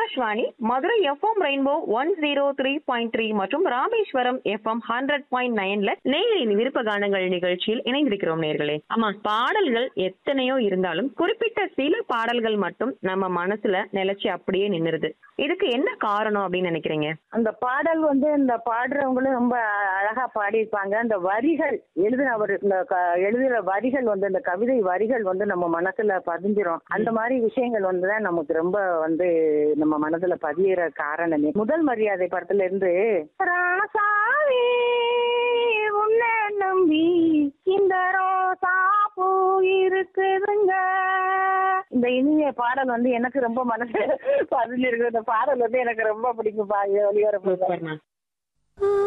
Akashvani Madurai FM rainbow one zero three point three மற்றும் Rameswaram FM hundred point நைன்ல நேயரின் விருப்ப கானங்கள் நிகழ்ச்சியில் இணைந்திருக்கிறோம் நேர்களே ஆமா பாடல்கள் எத்தனையோ இருந்தாலும் குறிப்பிட்ட சில பாடல்கள் மட்டும் நம்ம மனசுல நிலைச்சு அப்படியே நின்னுருது இதுக்கு என்ன காரணம் அப்படின்னு நினைக்கிறீங்க அந்த பாடல் வந்து இந்த பாடுறவங்களும் ரொம்ப அழகா பாடியிருப்பாங்க அந்த வரிகள் எழுதினவர் இந்த க- எழுதுற வரிகள் வந்து இந்த கவிதை வரிகள் வந்து நம்ம மனசுல பதிஞ்சிரும் அந்த மாதிரி விஷயங்கள் வந்து தான் நமக்கு ரொம்ப வந்து நம்ம மனதுல பதியிற காரணமே முதல் மரியாதை படத்துல இருந்து ராசாவே உன்னை நம்பி இந்த ரோசா பூ இருக்குதுங்க இந்த இனிய பாடல் வந்து எனக்கு ரொம்ப மனசு பதிஞ்சிருக்கு இந்த பாடல் வந்து எனக்கு ரொம்ப பிடிக்கும் பா ஒளிபரப்பு சூப்பர்ண்ணா